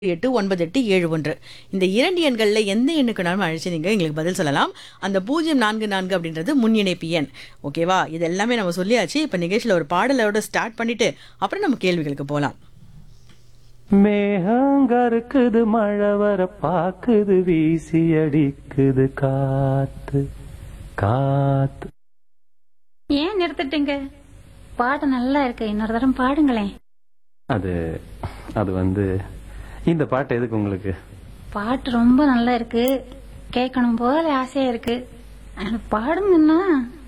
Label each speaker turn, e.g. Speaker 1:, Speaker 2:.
Speaker 1: எட்டு ஒன்பது எட்டு ஏழு ஒன்று இந்த இரண்டு எண்களில் எந்த எண்ணுக்குனாலும் அழைச்சி நீங்கள் எங்களுக்கு பதில் சொல்லலாம் அந்த பூஜ்ஜியம் நான்கு நான்கு அப்படின்றது முன் இணைப்பு எண் ஓகேவா இது எல்லாமே நம்ம சொல்லியாச்சு இப்போ நிகழ்ச்சியில் ஒரு பாடலோட ஸ்டார்ட் பண்ணிட்டு அப்புறம் நம்ம கேள்விகளுக்கு போகலாம்
Speaker 2: மேகங்கருக்குது மழை வர பாக்குது வீசி அடிக்குது காத்து காத்து
Speaker 3: ஏன் நிறுத்திட்டீங்க பாட்டு நல்லா இருக்கு இன்னொரு தரம் பாடுங்களேன்
Speaker 2: அது அது வந்து இந்த பாட்டு எதுக்கு உங்களுக்கு
Speaker 3: பாட்டு ரொம்ப நல்லா இருக்கு கேட்கணும் போல ஆசையா இருக்கு ஆனா பாடுங்கன்னா